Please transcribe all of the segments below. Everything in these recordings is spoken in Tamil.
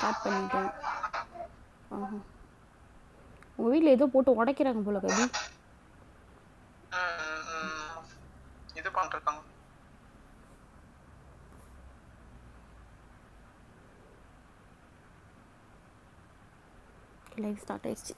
ஸ்டார்ட் பண்ணிட்டேன் ஆஹா உங்கள் வீட்டில் ஏதோ போட்டு உடைக்கிறாங்க போல கவி ம், ம், இது பண்ணிருக்காங்க லைவ் ஸ்டார்ட் ஆயிடுச்சு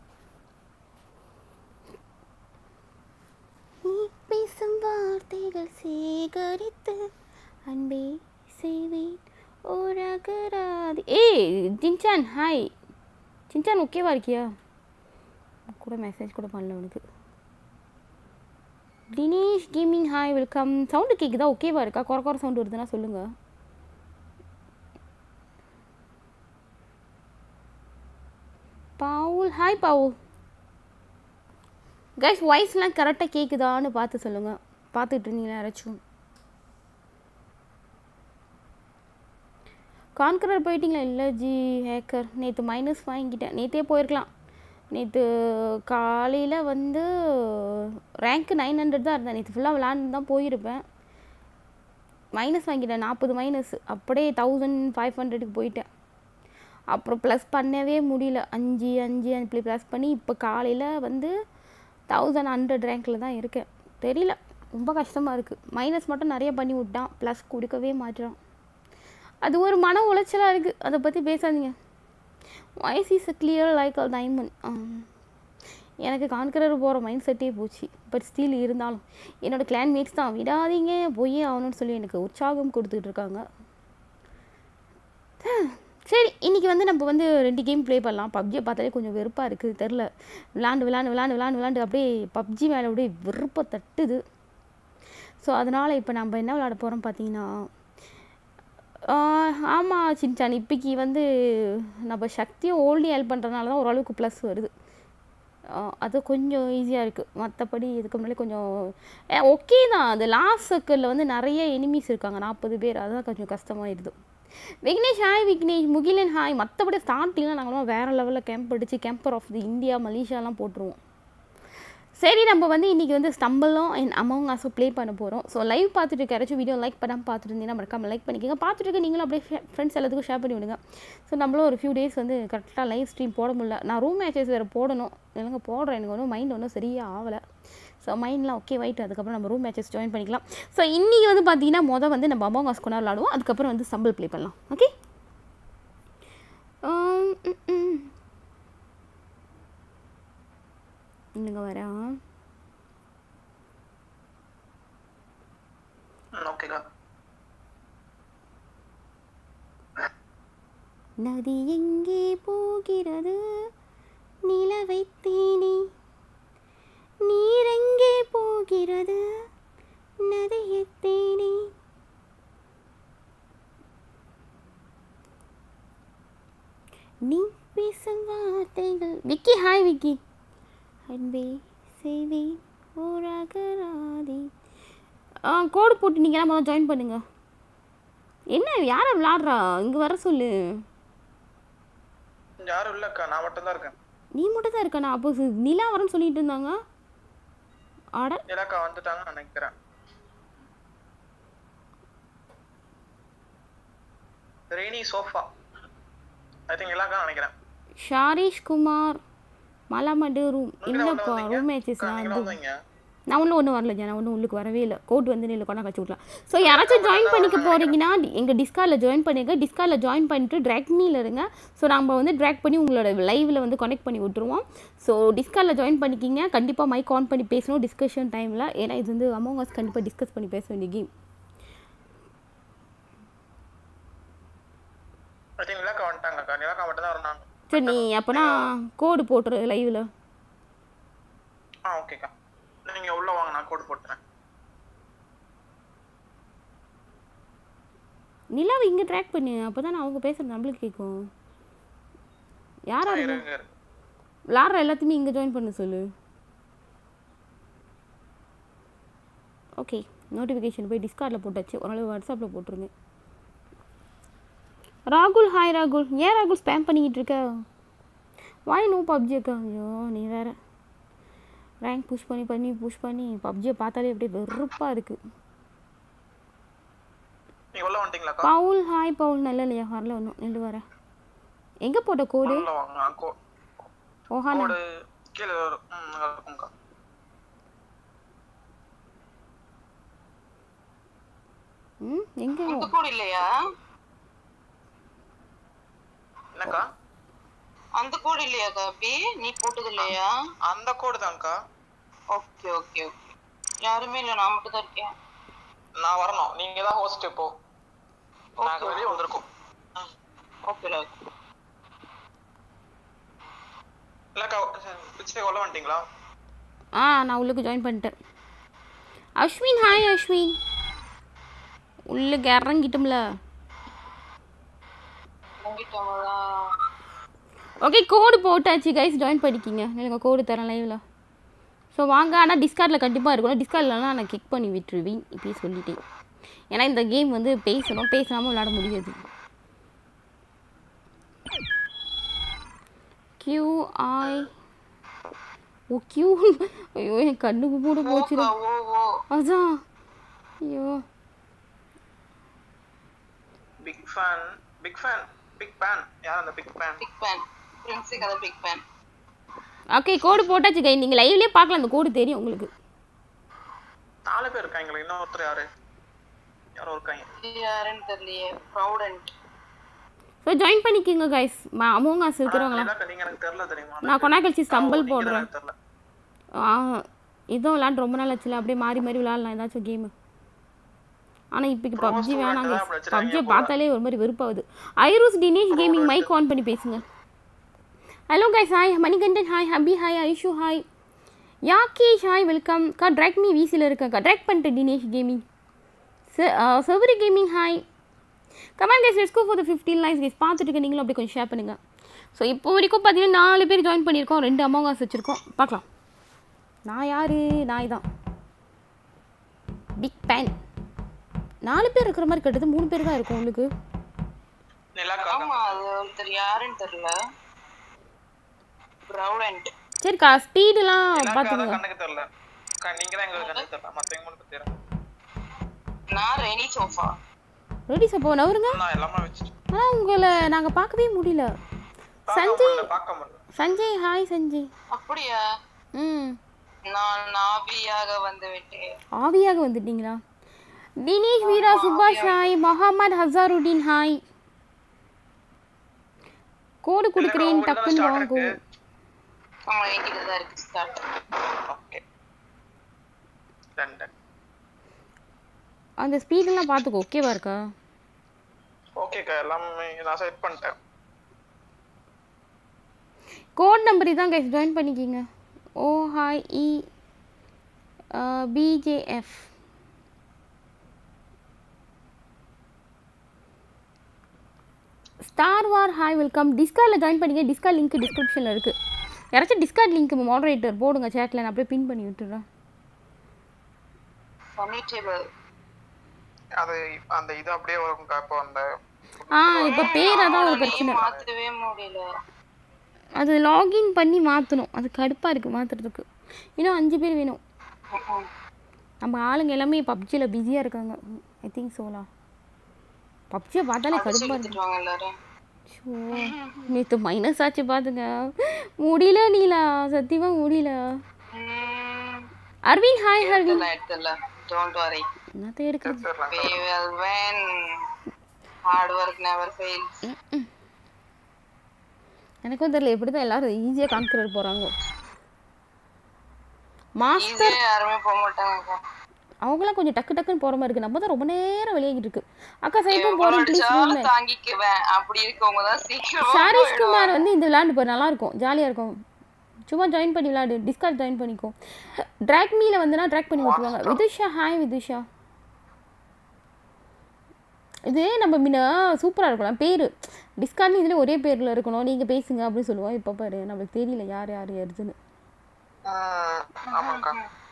நீ பேசும் வார்த்தைகள் சேகரித்து அன்பே செய்வேன் ஓர் அகராதி ஏய் ஜின்சான் ஹாய் ஜின்சான் ஓகேவா இருக்கியா கூட மெசேஜ் கூட பண்ணல உனக்கு Dinesh gaming hi welcome sound கேட்குதா ஓகேவா இருக்கா குறை குறை சவுண்டு வருதுன்னா சொல்லுங்கள் பவுல் ஹாய் பவுல் கைஸ் வாய்ஸ்லாம் கரெக்டாக கேட்குதான்னு பார்த்து சொல்லுங்கள் பார்த்துட்டு இருந்தீங்களா யாராச்சும் கான்கரர் போயிட்டீங்களா இல்லை ஜி ஹேக்கர் நேற்று மைனஸ் வாங்கிட்டேன் நேற்றே போயிருக்கலாம் நேற்று காலையில் வந்து ரேங்க்கு நைன் ஹண்ட்ரட் தான் இருந்தேன் நேற்று ஃபுல்லாக விளாண்டு தான் போயிருப்பேன் மைனஸ் வாங்கிட்டேன் நாற்பது மைனஸ் அப்படியே தௌசண்ட் ஃபைவ் ஹண்ட்ரடுக்கு போயிட்டேன் அப்புறம் ப்ளஸ் பண்ணவே முடியல அஞ்சு அஞ்சு அப்படி ப்ளஸ் பண்ணி இப்போ காலையில் வந்து தௌசண்ட் ஹண்ட்ரட் ரேங்க்கில் தான் இருக்கேன் தெரியல ரொம்ப கஷ்டமாக இருக்குது மைனஸ் மட்டும் நிறைய பண்ணி விட்டான் ப்ளஸ் கொடுக்கவே மாட்டுறான் அது ஒரு மன உளைச்சலாக இருக்குது அதை பற்றி பேசாதீங்க voice is clear like a diamond எனக்கு கான்கரர் போகிற மைண்ட் செட்டே போச்சு பட் ஸ்டில் இருந்தாலும் என்னோடய கிளான்மேட்ஸ் தான் விடாதீங்க போயே ஆகணும்னு சொல்லி எனக்கு உற்சாகம் கொடுத்துட்டு இருக்காங்க சரி இன்றைக்கி வந்து நம்ம வந்து ரெண்டு கேம் ப்ளே பண்ணலாம் பப்ஜியை பார்த்தாலே கொஞ்சம் வெறுப்பாக இருக்குது தெரில விளாண்டு விளாண்டு விளாண்டு விளாண்டு விளாண்டு அப்படியே பப்ஜி மேலே அப்படியே வெறுப்பை தட்டுது ஸோ அதனால் இப்போ நம்ம என்ன விளாட போகிறோம் பார்த்தீங்கன்னா ஆமாம் சின்சான் இப்போக்கி வந்து நம்ம சக்தியும் ஓல்டி ஹெல்ப் பண்ணுறதுனால தான் ஓரளவுக்கு ப்ளஸ் வருது ஆஹ் அது கொஞ்சம் ஈஸியாக இருக்குது மற்றபடி இதுக்கு முன்னாடி கொஞ்சம் ஓகே தான் அது லாஸ்ட் சர்க்கிளில் வந்து நிறைய எனிமீஸ் இருக்காங்க நாற்பது பேர் அதுதான் கொஞ்சம் கஷ்டமாயிடுது விக்னேஷ் ஹாய் விக்னேஷ் முகிலன் ஹாய் மற்றபடி ஸ்டார்டிங்கில் நாங்களாம் வேறு லெவலில் கேம்ப் அடித்து கேம்பர் ஆஃப் தி இந்தியா மலேசியாலாம் போட்டுருவோம் சரி நம்ம வந்து இன்றைக்கி வந்து ஸ்டம்பிளும் அண்ட் அமௌங் ஆஸும் ப்ளே பண்ண போகிறோம் ஸோ லைவ் பார்த்துட்டு இருக்க யாராச்சும் வீடியோ லைக் பண்ணாமல் பார்த்துட்டு இருந்தீங்கன்னா மறக்காம லைக் பண்ணிக்கோங்க பார்த்துட்டு இருக்க நீங்களும் அப்படியே ஃப்ரெண்ட்ஸ் எல்லாத்துக்கும் ஷேர் பண்ணி விடுங்க ஸோ நம்மளும் ஒரு ஃபியூ டேஸ் வந்து கரெக்டாக லைவ் ஸ்ட்ரீம் போட முடியல நான் ரூம் மேட்சஸ் வேறு போடணும் இல்லைங்க போடுறேன் எனக்கு ஒன்றும் மைண்ட் ஒன்றும் சரியாக ஆகலை ஸோ மைண்ட்லாம் ஓகே வைட் அதுக்கப்புறம் நம்ம ரூம் மேட்சஸ் ஜாயின் பண்ணிக்கலாம் ஸோ இன்றைக்கி வந்து பார்த்தீங்கன்னா மொதல் வந்து நம்ம அமௌங் ஆஸ் கொண்டா விளாடுவோம் அதுக்கப்புறம் வந்து ஸ்டம்பிள் ப்ளே பண்ணலாம் ஓகே இன்னுங்க வரேன் ஓகேக்கா நதி எங்கே போகிறது நிலவை தேனி நீரெங்கே போகிறது நதியை தேனி நீ பேசும் வார்த்தைகள் விக்கி ஹாய் விக்கி அன்பே செய்தி ஓராகராதி ஆ கோடு போட்டு நீங்கள் எல்லாம் முதல்ல ஜாயின் பண்ணுங்க என்ன யாரை விளாட்றா இங்கே வர சொல்லு யாரும் இல்லக்கா நான் மட்டும் தான் இருக்கேன் நீ மட்டும் தான் இருக்கண்ணா அப்போ சு- நிலா வரேன்னு சொல்லிட்டு இருந்தாங்க ஆட இலக்கா வந்துட்டாங்கன்னு நினைக்கிறேன் ரெய்னி சோஃபா ஐ திங்க் இலாக்கா நினைக்கிறேன் ஷாரிஷ் குமார் மலாமடு ரூம் நீங்க தான் உள்ள இல்லைப்பா வந்தீங்க? ரூம் மேட்சஸ் அக்கா, நான் நீங்க வந்து தான் வந்தீங்க நான் ஒன்றும் ஒன்றும் வரல நான் ஒன்றும் உள்ளுக்கு வரவே இல்லை கோட் வந்து நீல கொண்டா கழிச்சு விட்லாம் ஸோ யாராச்சும் ஜாயின் பண்ணிக்க போகிறீங்கன்னா எங்கள் டிஸ்கார்டில் ஜாயின் பண்ணிக்க டிஸ்கார்டில் ஜாயின் பண்ணிட்டு ட்ராக் மீல இருங்க ஸோ நம்ம வந்து ட்ராக் பண்ணி உங்களோட லைவில் வந்து கனெக்ட் பண்ணி விட்டுருவோம் ஸோ டிஸ்கார்டில் ஜாயின் பண்ணிக்கிங்க கண்டிப்பாக மைக் ஆன் பண்ணி பேசணும் டிஸ்கஷன் டைமில் ஏன்னா இது வந்து அமௌங் அஸ் கண்டிப்பாக டிஸ்கஸ் பண்ணி பேச வேண்டிய கேம் ஐ திங்க் இலாக்கா வந்துட்டாங்கக்கா இலாக்கா மட்டும் தான் வந்தாங்க சரி நீ அப்போனா கோடு போட்டுரு லைவில் ஆ ஓகேக்கா நீங்க உள்ள வாங்க நான் கோட் போட்டுறேன் நிலாவை இங்கே ட்ராக் பண்ணு அப்போ தான் அவங்க பேசுகிறது நம்மளுக்கு கேட்கும் யாரா இருக்கு இருங்க இருங்க. விளாட்ற எல்லாத்தையுமே இங்கே ஜாயின் பண்ண சொல்லு ஓகே நோட்டிஃபிகேஷன் போய் டிஸ்கார்டில் போட்டாச்சு ஒரு நாள் வாட்ஸ்அப்பில் போட்டுருங்க ராகுல் ஹாய் ராகுல் ஏன் ராகுல் ஸ்பேம் பண்ணிக்கிட்டு இருக்க வாய் நோ பப்ஜி அக்கா ஐயோ நீ வேற ரேங்க் புஷ் பண்ணி பண்ணி புஷ் பண்ணி பப்ஜியை பார்த்தாலே அப்படியே வெறுப்பாக இருக்குது நீங்க உள்ள வந்துட்டீங்களாக்கா பவுல் ஹாய் பவுல் நல்ல இல்லையா வரல ஒன்றும் நின்று வரேன் எங்கே போட்ட கோடு உள்ள வாங்க கோ ஓஹானா கோடு கீழே வரும் ம் நல்லா இருக்கும்க்கா ம் எங்கே அந்த கோடு இல்லையா என்னக்கா அந்த கோடு இல்லையா காபி நீ போட்டது இல்லையா அந்த கோடு தான்க்கா ஓகே ஓகே ஓகே யாருமே இல்ல நான் மட்டும் தான் இருக்கேன் நான் வரணும் நீங்க தான் ஹோஸ்ட் இப்போ நாங்க வெளியே வந்திருக்கோம் ம். ஓகே இல்லக்கா பிச்சை கொள்ள வந்துட்டீங்களா ஆ நான் உள்ளுக்கு ஜாயின் பண்ணிட்டேன் அஸ்வின் ஹாய் அஸ்வின் உள்ளுக்கு இறங்கிட்டோம்ல உங்கிட்டவங்களா ஓகே கோடு போட்டாச்சு கைஸ் ஜாயின் பண்ணிக்கிங்க இல்லைங்க கோடு தரேன் லைவில் ஸோ வாங்க ஆனால் டிஸ்கார்டில் கண்டிப்பாக இருக்கணும் டிஸ்கார்ட்லலாம் நான் கிக் பண்ணி விட்டுருவேன் இப்பயே சொல்லிட்டேன் ஏன்னா இந்த கேம் வந்து பேசணும் பேசாமல் விளாட முடியாது கியூ ஐ ஓ கியூ ஐயோ என் கண்ணுக்கு கூட போச்சுடா ஓ ஓ அதான் ஐயோ big fan big fan big fan யார் அந்த பிக் ஃபேன் பிக் பேன் பிரின்ஸுக்கு அதை பிக் பேன் ஓகே கோடு போட்டாச்சு கை நீங்கள் லைவ்லேயே பார்க்கலாம் அந்த கோடு தெரியும் உங்களுக்கு நாலு பேர் இருக்காங்களே இன்னும் ஒருத்தர் யாரு யாரோ இருக்காங்க யாருன்னு தெரியலையே ப்ரௌடன்ட் ஸோ ஜாயின் பண்ணிக்கோங்க கைஸ் அமோங்காஸ் இருக்கிறவங்களா இல்லக்கா, நீங்க எனக்கு தெரியல தெரியுமா நான் கொண்டா கழிச்சு ஸ்டம்பிள் நீங்க போடுறேன் எனக்கு தெரியல ஆ இதுவும் விளாண்டு ரொம்ப நாள் ஆச்சுல அப்படியே மாறி மாறி விளாட்லாம் ஏதாச்சும் கேமு ஆனால் இப்போ பப்ஜி வேணாங்க தான் அப்படி வச்சிருக்காங்க பப்ஜியை பார்த்தாலே ஒரு மாதிரி வெறுப்பாகுது ஐரூஸ் தினேஷ் கேமிங் மைக் ஆன் பண்ணி பேசுங்க hello guys hi Manikandan hi ஹபி hi Aishu hi Yagesh hi welcome கா ட்ராக் மீ வீசியில் இருக்கேன்க்கா ட்ராக் பண்ணிட்டேன் தினேஷ் கேமிங் சவரி gaming hi comment guys let's go for the fifteen likes guys பார்த்துட்டு இருக்க நீங்களும் அப்படியே கொஞ்சம் ஷேர் பண்ணுங்கள் ஸோ இப்போ வரைக்கும் பார்த்தீங்கன்னா நாலு பேர் ஜாயின் பண்ணியிருக்கோம் ரெண்டு அமௌங்காஸ் வச்சுருக்கோம் பார்க்கலாம் நான் யார் நாய் தான் பிக் பேன் நாலு பேர் இருக்கிற மாதிரி கட்டுது மூணு பேர் தான் இருக்கும் உங்களுக்கு நிலாக்கா ஆமா அது ஒருத்தர் யாருன்னு தெரியல ப்ரௌடன்ட் சரிக்கா ஸ்பீடுலாம் நிலாக்கா பார்த்துக்கோங்க கண்ணுக்கு தெரியல அக்கா, நீங்க தான் எங்களுக்கு கண்ணுக்கு தெரியல மத்தவங்க மட்டும் தெரியும் நான் ரெனி சோஃபா ரெடி சப்போ நவருங்க நான் எல்லாமே வச்சுட்டு ஆனால் உங்களை நாங்கள் பார்க்கவே முடியல பார்க்க சஞ்சய் முடியல பார்க்க முடியல சஞ்சய் ஹாய் சஞ்சய் அப்படியா ம் நான் நாபியாக வந்து விட்டேன் ஆவியாக வந்துட்டீங்களா தினேஷ் வீரா சுபாஷ் ஹாய் முகமது ஹசாருddin ஹாய் கோடு கொடுக்குறேன் டக்குன்னு வாங்கும் ஆமா என்கிட்ட தான் இருக்கு ஸ்டார்ட் ஓகே டன் டன் அந்த ஸ்பீடெல்லாம் பார்த்துக்கோ ஓகேவா இருக்கா ஓகேக்கா எல்லாமே நான் செட் பண்ணிட்டேன் கோட் நம்பர் இதான் கைஸ் ஜாயின் பண்ணிக்கிங்க ஓ ஹாய் இ BJF star war hi welcome டிஸ்கார்டில் ஜாயின் பண்ணிங்க டிஸ்கார்ட் லிங்க் டிஸ்கிரிப்ஷனில் இருக்குது யாராச்சும் டிஸ்கார்ட் லிங்க் மாடரேட்டர் போடுங்க சேட்டில் நான் அப்படியே பின் பண்ணி விட்டுறேன் ஃபனி டேபிள் அது அந்த இது அப்படியே வரும்க்கா இப்போ அந்த ஆ இப்போ பேர் அதான் ஒரு பிரச்சனை மாத்தவே முடியல அது லாகின் பண்ணி மாற்றணும் அது கடுப்பாக இருக்குது மாற்றுறதுக்கு இன்னும் அஞ்சு பேர் வேணும் ம்ம். நம்ம ஆளுங்க எல்லாமே பப்ஜியில் பிஸியாக இருக்காங்க ஐ திங்க் சோலா பப்ஜியை பார்த்தாலே கடுப்பாக இருக்கு எடுத்துட்டு வாங்க எல்லாரும் ஷோ நேற்று மைனஸ் ஆச்சு பார்த்துங்க முடியல நீலா சத்தியமாக முடியல ம், அரவிந்த் ஹாய் ஹர்வின் எடுத்துடலாம் எடுத்துடலாம் டோன்ட் வரி என்னத்த எடுக்கிறது தெரியல we will win hard work never fails எனக்கும் தெரியல எப்படி தான் எல்லாரும் ஈஸியாக கான்கரர் போகிறாங்க மாஸ்டர் ஈஸியா யாருமே போக மாட்டாங்க அவங்களாம் கொஞ்சம் டக்கு டக்குன்னு போகிற மாதிரி இருக்குது நம்ம தான் ரொம்ப நேரம் வெளியாகிட்டு இருக்கு அக்கா சைட்டும் போகிறோம் ப்ளீஸ் அடிச்சாலும் தாங்கிக்குவேன் அப்படி இருக்கவங்க தான் சீக்கிரம் ஷாரிஷ் குமார் வந்து இந்த விளையாண்டு பாரு நல்லா இருக்கும் ஜாலியாக இருக்கும் சும்மா ஜாயின் பண்ணி விளையாடு டிஸ்கார்ட் ஜாயின் பண்ணிக்கோ ட்ராக் மீல வந்துனா ட்ராக் பண்ணி விட்டுருவாங்க விதுஷா ஹாய் விதுஷா இது நம்ம முன்ன சூப்பராக இருக்கலாம் பேர் டிஸ்கார்ட்னு இதில் ஒரே பேரில் இருக்கணும் நீங்கள் பேசுங்க அப்படின்னு சொல்லுவோம் இப்போ பாரு நம்மளுக்கு தெரியல யார் யார் யாருதுன்னு ம், ஆமாக்கா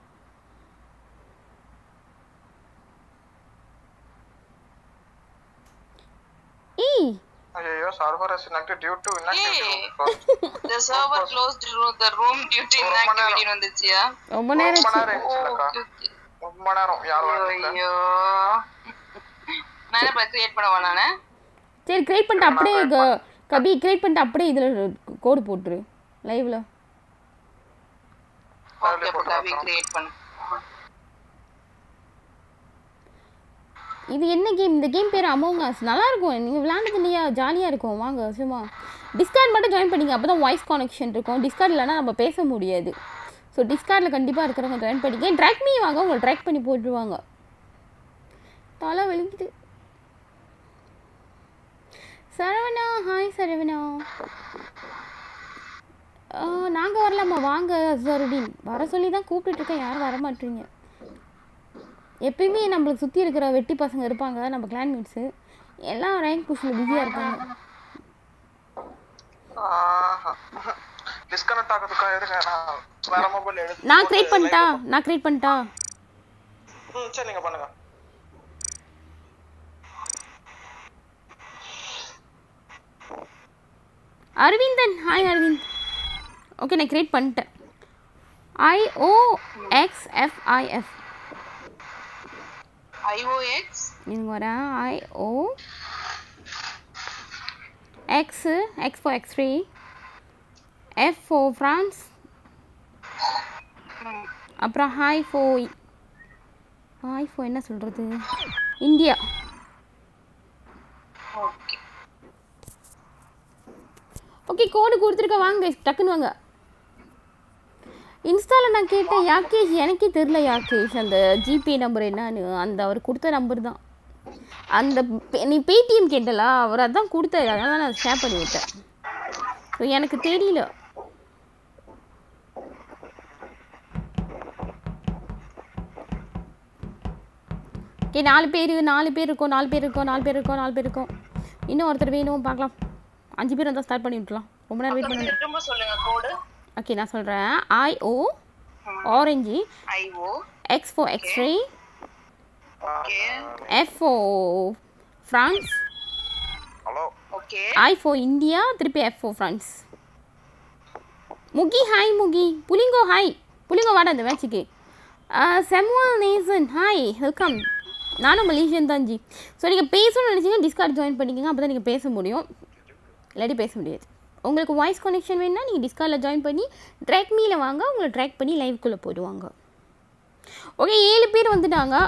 ஏய் ஐயோ server is inactive due to inactivity the server closed room the room due to inactivity வந்துச்சியா ரொம்ப நேரம் ரொம்ப ஆச்சு. நேரம் இருந்துச்சுல்லக்கா ரொம்ப நேரம் யாரும் வரல ஐயோ நான் என்ன கிரியேட் பண்ணவா நானு சரி கிரியேட் பண்ணிட்டு அப்படியே கபி கிரியேட் பண்ணிட்டு அப்படியே இதில் கோடு போட்டுரு லைவில் ஓகே அப்ப கவி கிரியேட் பண்ணு இது என்ன கேம் இந்த கேம் பேர் அமோங் அஸ் நல்லா இருக்கும் நீங்கள் விளையாண்டது இல்லையா ஜாலியாக இருக்கும் வாங்க சும்மா டிஸ்கார்ட் மட்டும் ஜாயின் பண்ணிங்க அப்போ தான் வாய்ஸ் கனெக்ஷன் இருக்கும் டிஸ்கார்ட் இல்லைனா நம்ம பேச முடியாது ஸோ டிஸ்கார்டில் கண்டிப்பாக இருக்கிறவங்க ஜாயின் பண்ணிக்க ட்ராக் மீ வாங்க உங்களை ட்ராக் பண்ணி போட்டுருவாங்க தலை வலிக்குது சரவணா ஹாய் சரவணா நாங்கள் வரலாமா வாங்க அசருடீன் வர சொல்லி தான் கூப்பிட்டுருக்கேன் யாரும் வர மாட்டீங்க எப்பயுமே நம்மளுக்கு சுற்றி இருக்கிற வெட்டி பசங்க இருப்பாங்க நம்ம கிளான்மேட்ஸு எல்லாம் ரேங்க் புஷில் பிஸியாக இருப்பாங்க டிஸ்கனெக்ட் ஆகிறதுக்காக இருங்க நான் வேற மொபைல் எடுத்து நான் கிரியேட் பண்ணிட்டா நான் கிரியேட் பண்ணிட்டா ம் சரி நீங்க பண்ணுங்க அரவிந்தன் ஹாய் அரவிந்த் ஓகே நான் கிரியேட் பண்ணிட்டேன் ஐஓ எக்ஸ் எஃப்ஐஎஃப் ஐஓஎக்ஸ் நீங்கள் வரேன் IO X X four X three F ஃபோ ஃப்ரான்ஸ் அப்புறம் ஹாய் ஃபோ ஹாய் ஃபோ என்ன சொல்கிறது இந்தியா ஓகே ஓகே கோடு கொடுத்துருக்க வாங்க டக்குன்னு வாங்க இன்ஸ்டாவில் நான் கேட்டேன் யாகேஷ் எனக்கே தெரில யாகேஷ் அந்த ஜிபே நம்பர் என்னன்னு அந்த அவர் கொடுத்த நம்பர் தான் அந்த பே- நீ பேடிஎம் கேட்டலா அவர் அதான் கொடுத்தாரு அதனால நான் ஷேர் பண்ணி விட்டேன் ஸோ எனக்கு தெரியல ஓகே நாலு பேர் நாலு பேர் இருக்கோம் நாலு பேர் இருக்கோம் நாலு பேர் இருக்கோம் நாலு பேர் இருக்கோம் இன்னும் ஒருத்தர் வேணும் பார்க்கலாம் அஞ்சு பேர் வந்தால் ஸ்டார்ட் பண்ணி விட்டுலாம் ரொம்ப நேரம் வெயிட் பண்ண திரும்ப சொல்லுங்க கோடு ஓகே நான் சொல்கிறேன் I O orange I O X for X ray okay F ஃபோ France hello okay I for India திருப்பி எஃப் ஃபோ ஃப்ரான்ஸ் முகி ஹாய் முகி புலிங்கோ ஹாய் புலிங்கோ வாடா இந்த மேட்ச்சுக்கு செம்வால் நேசன் ஹாய் வெல்கம் நானும் மலேசியன் தான் ஜி ஸோ நீங்கள் பேசணும்னு நினச்சிங்க டிஸ்கார்ட் ஜாயின் பண்ணிக்கோங்க அப்போ தான் நீங்கள் பேச முடியும் இல்லாட்டி பேச முடியாது உங்களுக்கு வாய்ஸ் கனெக்ஷன் வேணும்னா நீங்கள் டிஸ்கார்டில் ஜாயின் பண்ணி ட்ராக் மீல வாங்க உங்களை ட்ராக் பண்ணி லைவ்க்குள்ளே போயிடுவாங்க ஓகே ஏழு பேர் வந்துட்டாங்க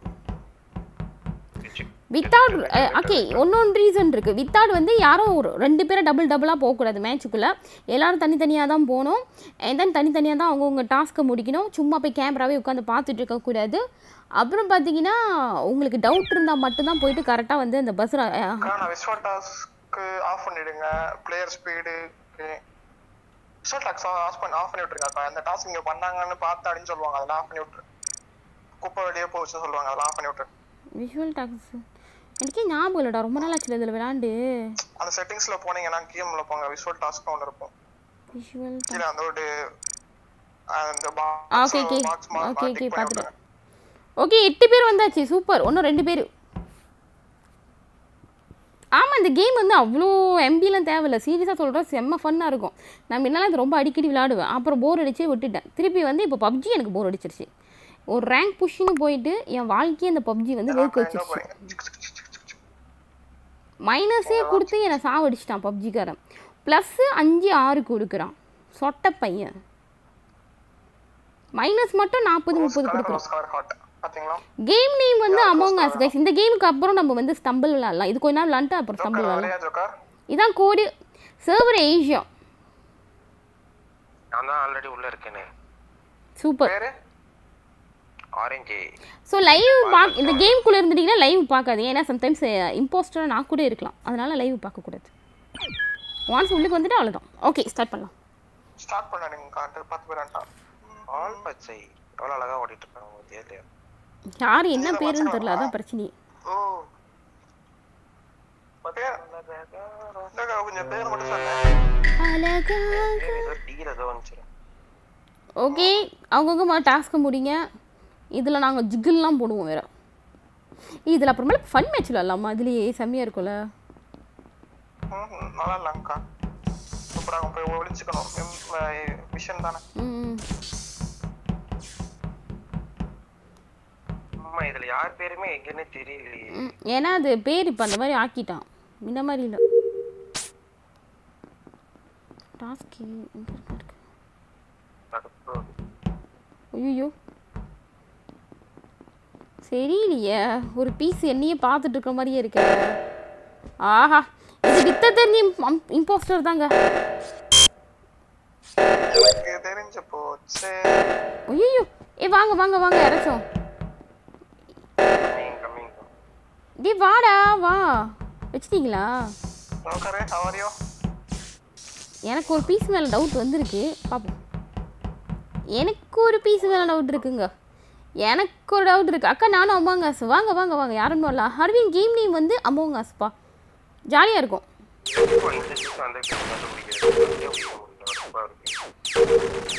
வித்தவுட் ஓகே ஒன்னொன்று ரீசன் இருக்குது வித்தவுட் வந்து யாரும் ஒரு ரெண்டு பேரும் டபுள் டபுளாக போகக்கூடாது மேட்ச்சுக்குள்ளே எல்லாரும் தனித்தனியாக தான் போகணும் and then தனித்தனியாக தான் அவங்கவுங்க டாஸ்க்கை முடிக்கணும் சும்மா போய் கேமராவே உட்காந்து பார்த்துட்டு இருக்கக்கூடாது அப்புறம் பார்த்தீங்கன்னா உங்களுக்கு டவுட் இருந்தால் மட்டும்தான் போயிட்டு கரெக்டாக வந்து அந்த பஸ் அக்கா நான் விஸ்வல் டாஸ்க்கு ஆஃப் பண்ணிடுங்க player speed visual tasks off பண்ணி ஆஃப் பண்ணி விட்டுருங்க அக்கா அந்த டாஸ்க் இங்க பண்ணாங்கன்னு பார்த்து அப்படின்னு சொல்லுவாங்க அதெல்லாம் ஆஃப் பண்ணி விட்டுரு குப்பை வெளியே போச்சுன்னு சொல்லுவாங்க அதெல்லாம் ஆஃப் பண்ணி விட்டுரு விஷுவல் டாக்ஸ் எனக்கே ஞாபகம் இல்லைடா ரொம்ப நாள் ஆச்சு இதில் விளாண்டு அந்த செட்டிங்ஸ்ல போனீங்கன்னா கேம்ல போங்க விஸ்வல் டாஸ்க் ஒன்று இருக்கும் விஷுவல் கீழே அந்த ஒரு அந்த okay okay box okay okay பார்த்துட்டேன் ஓகே எட்டு பேர் வந்தாச்சு சூப்பர் இன்னும் ரெண்டு பேர் ஆமாம் இந்த கேம் வந்து அவ்வளோ எம்பிலாம் தேவையில்ல சீரியஸாக சொல்கிறேன் செம்ம ஃபன்னாக இருக்கும் நான் முன்னெல்லாம் இது ரொம்ப அடிக்கடி விளாடுவேன் அப்புறம் போர் அடிச்சே விட்டுட்டேன் திருப்பி வந்து இப்போ பப்ஜி எனக்கு போர் அடிச்சிருச்சு ஒரு ரேங்க் புஷ்னு போயிட்டு என் வாழ்க்கையே அந்த பப்ஜி வந்து வெறுக்க எங்க வச்சிருச்சு போறீங்க மைனஸே கொடுத்து என்னை சாவடிச்சிட்டான் பப்ஜிக்காரன் ப்ளஸ்ஸு அஞ்சு ஆறு கொடுக்குறான் சொட்ட பையன் மைனஸ் மட்டும் நாற்பது முப்பது கலர் கொடுக்குறான் ரோஸ் கலர் ஹாட் பாத்தீங்களா கேம் நேம் வந்து அமோங் அஸ் கைஸ் இந்த கேமுக்கு அப்புறம் நம்ம வந்து ஸ்டம்பிள் விளாட்லாம் இது கொஞ்ச நாள் விளாண்டுட்டு அப்புறம் ஸ்டம்பிள் ஜோக்கர் விளாட்லாம் வரையா ஜோக்கர் இதான் கோடு சர்வர் ஏஷியா நான் தான் ஆல்ரெடி உள்ள இருக்கேனே சூப்பர் பேரு ஆரஞ்சு ஸோ லைவ் பாக் இந்த கேம்குள்ளே இருந்துட்டீங்கன்னா லைவ் பார்க்காதீங்க ஏன்னா சம்டைம்ஸ் இம்போஸ்டராக நான் கூட இருக்கலாம் அதனால லைவ் பார்க்கக்கூடாது ஒன்ஸ் உள்ளுக்கு வந்துட்டு அவ்வளோதான் ஓகே ஸ்டார்ட் பண்ணலாம் ஸ்டார்ட் பண்ண நீங்க காட்டு பத்து பேர் வேண்டாம் ஆல் பச்சை எவ்வளவு அழகா ஓடிட்டு இருக்காங்க பாத்தியா இல்லையா யார் என்ன பேருன்னு தெரில அதான் பிரச்சனையே ஓ பேர் என்னக்கா, கொஞ்சம் பேர் மட்டும் சொல்ல அழகா பேர் ஏதோ டீல ஏதோ வந்துச்சு ஓகே அவங்கவுங்க டாஸ்க்கு முடிங்க இதில் நாங்கள் ஜிகில்லாம் போடுவோம் வேறு இதில் அப்புறமேல ஃபன் மேட்ச் விளாட்லாமா இதுலேயே செம்மையாக இருக்கும்ல ம், நல்லா இல்லைங்கக்கா சூப்பராக போய் ஒளிஞ்சுக்கணும் விஷன் தானே ம் அம்மா இதுல யார் பேருமே எங்கன்னு தெரியலையே ம். ஏன்னா அது பேர் இப்போ அந்த மாதிரி ஆக்கிட்டான் முன்ன மாதிரி இல்லை டாஸ்க்கு எங்கே இருக்கு அடுத்து ஐயோ சரியில்லையே ஒரு பீஸ் என்னையே பார்த்துட்டு இருக்க மாதிரியே இருக்க ஆஹா இது வித்த தெரிஞ்ச இம்போஸ்டர் தாங்க எனக்கு தெரிஞ்சு போச்சு ஐயோ ஏ வாங்க வாங்க வாங்க யாராச்சும் கம்மிங் கம்மிங் டே வாடா வா வச்சிட்டீங்களா நோக்கரே ஹவரியோ எனக்கு ஒரு பீஸ் மேலே டவுட் வந்திருக்கு பார்ப்போம் எனக்கு ஒரு பீஸ் மேலே டவுட் இருக்குங்க எனக்கு ஒரு டவுட் இருக்குது அக்கா நானும் அம்மாங்காஸ் வாங்க வாங்க வாங்க யாருன்னு வரலாம் ஹர்வின் கேம் நேம் வந்து அம்மாங்காஸ்ப்பா ஜாலியாக இருக்கும் இப்போ இந்த சீசன் வந்து கண்டுபிடிக்கிறது அப்படியே பிடிக்க முடியல ரொம்ப இருக்கு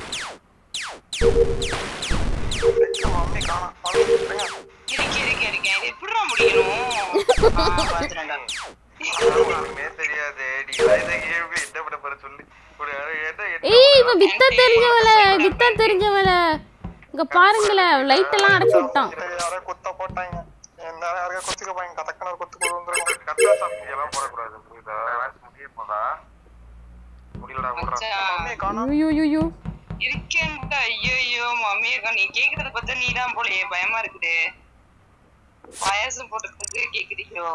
மம்மி காணோம் மம்மி இருங்க. இருக்கேன் இருக்கேன் இருக்கேன் இது எப்படிடா முடியணும் ஆ, பாத்துறேன்டா. ஒண்ணுமே தெரியாது நீ இதை கேள்வி என்ன பண்ண போற சொல்லி ஒரு என்ன என்ன ஏய் இவன் வித்த தெரிஞ்சவள வித்த தெரிஞ்சவள இங்க பாருங்களேன் லைட் எல்லாம் அடைச்சு விட்டான் இதை யாரோ குத்த போட்டாங்க என்ன யாரையோ குத்துக்க போய் கதக்கன ஒரு குத்து கொண்டு வந்துருக்கோம் கத்தா சாப்பிட்டு எல்லாம் போடக்கூடாது புரியுதா முடிய போதா முடியலடா விடுறா மச்சான், மம்மி காணோம் ஐயோ ஐயோ இருக்கேன்டா ஐயோ மம்மி இருக்கா நீ கேக்குறத பார்த்தா நீ தான் போலயே பயமா இருக்குது பாயாசம் போட்டுக்கிட்டு கேக்குறியோ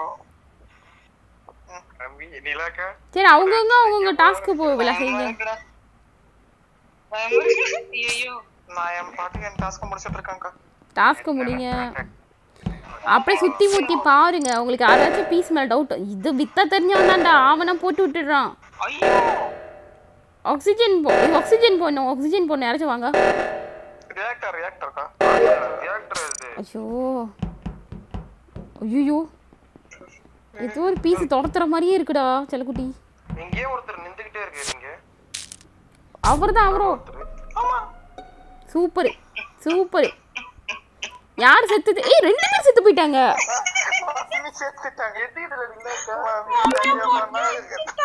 தம்பி நிலாக்கா சரி அவங்கவுங்க அவங்கவுங்க டாஸ்க்கு போகல பயமா செய்யுங்க இருக்குடா பயமா இருக்கு ஐயோ நான் என் பாட்டுக்கு என் டாஸ்க் முடிச்சிட்டு இருக்கேன்க்கா டாஸ்க்கு முடிங்க அப்படியே சுத்தி முத்தி பாருங்க உங்களுக்கு யாராச்சும் பீஸ் மேல டவுட் இது வித்த தெரிஞ்சவன் தான்டா அவனை போட்டு விட்டுடுறான் ஐயோ ஆக்சிஜன் போ ஆக்சிஜன் போடணும் ஆக்சிஜன் போடணும் யாராச்சும் வாங்க ரியாக்டர் ரியாக்டர்க்கா ரியாக்டர் இது ஐயோ ஐயோ ஏதோ ஒரு பீஸ் துரத்துற மாதிரியே இருக்குடா செல்லக்குட்டி இங்கேயே ஒருத்தர் நின்றுகிட்டே இருக்கு நீங்க அவர் தான் அவரும் ஆமா சூப்பர் சூப்பர் யார் செத்துது ஏய் ரெண்டு பேர் செத்து போயிட்டாங்க மம்மி சேர்த்துட்டாங்க எது இதுல இல்லக்கா மம்மி ஐயோ, மம்மி.